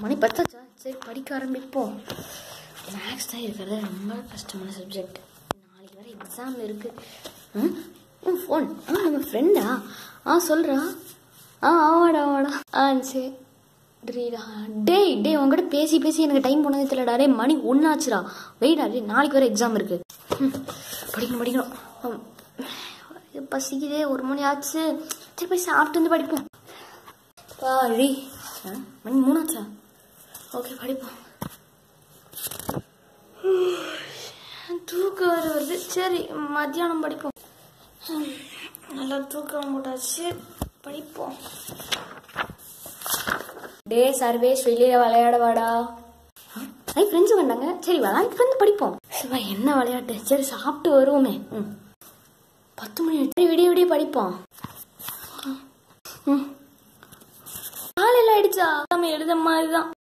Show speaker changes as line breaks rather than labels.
மணி பத்தாச்சா சரி படிக்க ஆரம்பிப்போம் மேக்ஸ் தான் இருக்கிறது ரொம்ப கஷ்டமான சப்ஜெக்ட் நாளைக்கு வர எக்ஸாம் இருக்கு ம் உன் ஃபோன் ஆ நம்ம ஃப்ரெண்டா ஆ சொல்கிறா ஆ ஆவாடா ஆவாடா ஆ சரி சரிடா டேய் டேய் உங்ககிட்ட பேசி பேசி எனக்கு டைம் போனதே தெரியலடா டேய் மணி ஒன்றாச்சுடா வெயிடா டேய் நாளைக்கு வர எக்ஸாம் இருக்கு ம், படிக்கணும் படிக்கணும் ம், இது பசிக்குதே ஒரு மணி ஆச்சு சரி போய் சாப்பிட்டு வந்து படிப்போம் பாடி ஆ மணி மூணாச்சா ஓகே படிப்போம் தூக்கம் வேறு வருது சரி மத்தியானம் படிப்போம் ம், நல்லா தூக்கம் போட்டாச்சு படிப்போம் டே சர்வேஷ் வெளியே விளையாட வாடா ஐ ஃப்ரெண்ட்ஸ் வந்தாங்க சரி விளையாட்டு வந்து படிப்போம் சிவா என்ன விளையாட்டு சரி சாப்பிட்டு வருவோமே ம் பத்து மணி ஆயிடுச்சு. விடிய விடிய படிப்போம் ம் காலையில் ஆயிடுச்சா நம்ம எழுத மாதிரி தான்